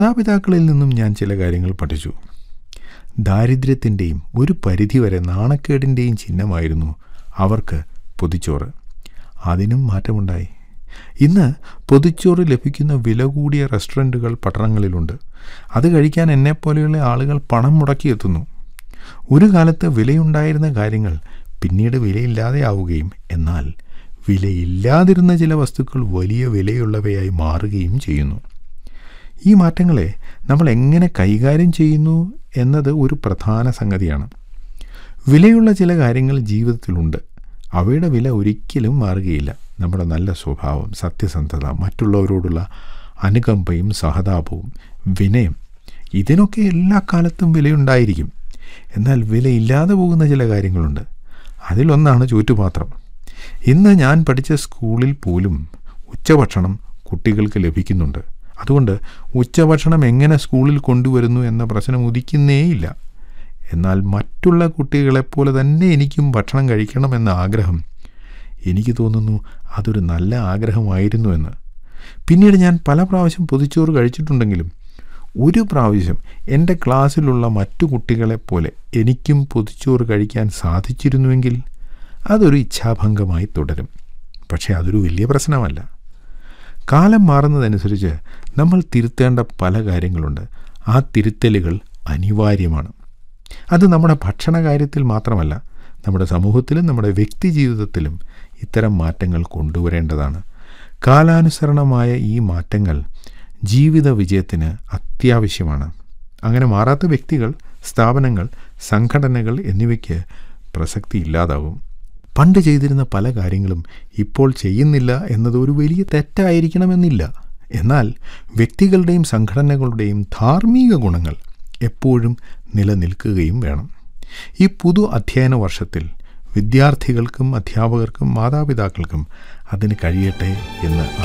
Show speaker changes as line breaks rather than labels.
മാതാപിതാക്കളിൽ നിന്നും ഞാൻ ചില കാര്യങ്ങൾ പഠിച്ചു ദാരിദ്ര്യത്തിൻ്റെയും ഒരു പരിധിവരെ നാണക്കേടിൻ്റെയും ചിഹ്നമായിരുന്നു അവർക്ക് പൊതിച്ചോറ് അതിനും മാറ്റമുണ്ടായി ഇന്ന് പൊതിച്ചോറ് ലഭിക്കുന്ന വില കൂടിയ റെസ്റ്റോറൻറ്റുകൾ പട്ടണങ്ങളിലുണ്ട് അത് കഴിക്കാൻ എന്നെപ്പോലെയുള്ള ആളുകൾ പണം മുടക്കിയെത്തുന്നു ഒരു കാലത്ത് വിലയുണ്ടായിരുന്ന കാര്യങ്ങൾ പിന്നീട് വിലയില്ലാതെയാവുകയും എന്നാൽ വിലയില്ലാതിരുന്ന ചില വസ്തുക്കൾ വലിയ വിലയുള്ളവയായി മാറുകയും ചെയ്യുന്നു ഈ മാറ്റങ്ങളെ നമ്മൾ എങ്ങനെ കൈകാര്യം ചെയ്യുന്നു എന്നത് ഒരു പ്രധാന സംഗതിയാണ് വിലയുള്ള ചില കാര്യങ്ങൾ ജീവിതത്തിലുണ്ട് അവയുടെ വില ഒരിക്കലും മാറുകയില്ല നമ്മുടെ നല്ല സ്വഭാവം സത്യസന്ധത മറ്റുള്ളവരോടുള്ള അനുകമ്പയും സഹതാപവും വിനയം ഇതിനൊക്കെ എല്ലാ കാലത്തും വിലയുണ്ടായിരിക്കും എന്നാൽ വിലയില്ലാതെ പോകുന്ന ചില കാര്യങ്ങളുണ്ട് അതിലൊന്നാണ് ചൂറ്റുപാത്രം ഇന്ന് ഞാൻ പഠിച്ച സ്കൂളിൽ പോലും ഉച്ചഭക്ഷണം കുട്ടികൾക്ക് ലഭിക്കുന്നുണ്ട് അതുകൊണ്ട് ഉച്ചഭക്ഷണം എങ്ങനെ സ്കൂളിൽ കൊണ്ടുവരുന്നു എന്ന പ്രശ്നം ഉദിക്കുന്നേയില്ല എന്നാൽ മറ്റുള്ള കുട്ടികളെപ്പോലെ തന്നെ എനിക്കും ഭക്ഷണം കഴിക്കണമെന്ന ആഗ്രഹം എനിക്ക് തോന്നുന്നു അതൊരു നല്ല ആഗ്രഹമായിരുന്നു എന്ന് പിന്നീട് ഞാൻ പല പ്രാവശ്യം പൊതിച്ചോറ് കഴിച്ചിട്ടുണ്ടെങ്കിലും ഒരു പ്രാവശ്യം എൻ്റെ ക്ലാസ്സിലുള്ള മറ്റു കുട്ടികളെപ്പോലെ എനിക്കും പൊതിച്ചോറ് കഴിക്കാൻ സാധിച്ചിരുന്നുവെങ്കിൽ അതൊരു ഇച്ഛാഭംഗമായി തുടരും പക്ഷേ അതൊരു വലിയ പ്രശ്നമല്ല കാലം മാറുന്നതനുസരിച്ച് നമ്മൾ തിരുത്തേണ്ട പല കാര്യങ്ങളുണ്ട് ആ തിരുത്തലുകൾ അനിവാര്യമാണ് അത് നമ്മുടെ ഭക്ഷണ കാര്യത്തിൽ മാത്രമല്ല നമ്മുടെ സമൂഹത്തിലും നമ്മുടെ വ്യക്തി ജീവിതത്തിലും ഇത്തരം മാറ്റങ്ങൾ കൊണ്ടുവരേണ്ടതാണ് കാലാനുസരണമായ ഈ മാറ്റങ്ങൾ ജീവിത വിജയത്തിന് അത്യാവശ്യമാണ് അങ്ങനെ മാറാത്ത വ്യക്തികൾ സ്ഥാപനങ്ങൾ സംഘടനകൾ എന്നിവയ്ക്ക് പ്രസക്തി ഇല്ലാതാവും പണ്ട് ചെയ്തിരുന്ന പല കാര്യങ്ങളും ഇപ്പോൾ ചെയ്യുന്നില്ല എന്നത് ഒരു വലിയ തെറ്റായിരിക്കണമെന്നില്ല എന്നാൽ വ്യക്തികളുടെയും സംഘടനകളുടെയും ധാർമ്മിക ഗുണങ്ങൾ എപ്പോഴും നിലനിൽക്കുകയും വേണം ഈ പുതു അധ്യയന വർഷത്തിൽ വിദ്യാർത്ഥികൾക്കും അധ്യാപകർക്കും മാതാപിതാക്കൾക്കും അതിന് കഴിയട്ടെ എന്ന്